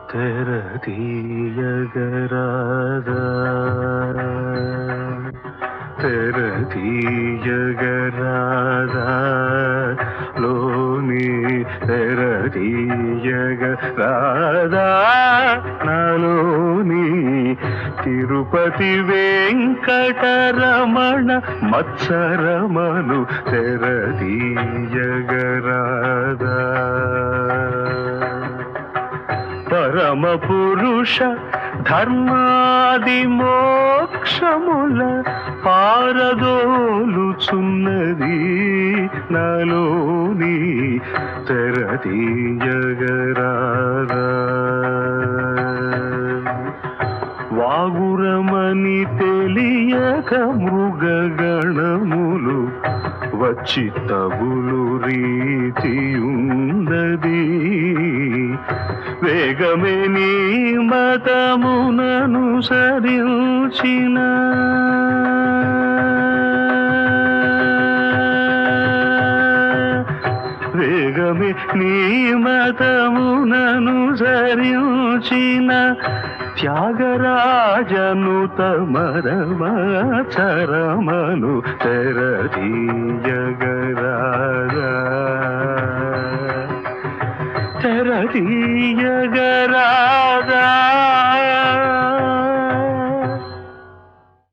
తెరతీయగరాదా తెరతీయగరాదా లోని తెరతీయగరాదా నాలోని తిరుపతి వెంకటరమణ మత్సరమను తెరతీయగరాదా పరమ పురుష ధర్మాది మోక్షముల పారదోలుచున్నది నాలోని తెరతీయగరాదా వాగురమని తెలియక మృగగణములు వచ్చి తగులు రీతియున్నది వేగమే నీ మతమునను సరించిన వేగమే నీ మతమునను సరించిన త్యాగరాజను తమరమచరమను తెరదీయగరాజా తెరదీయగరాజా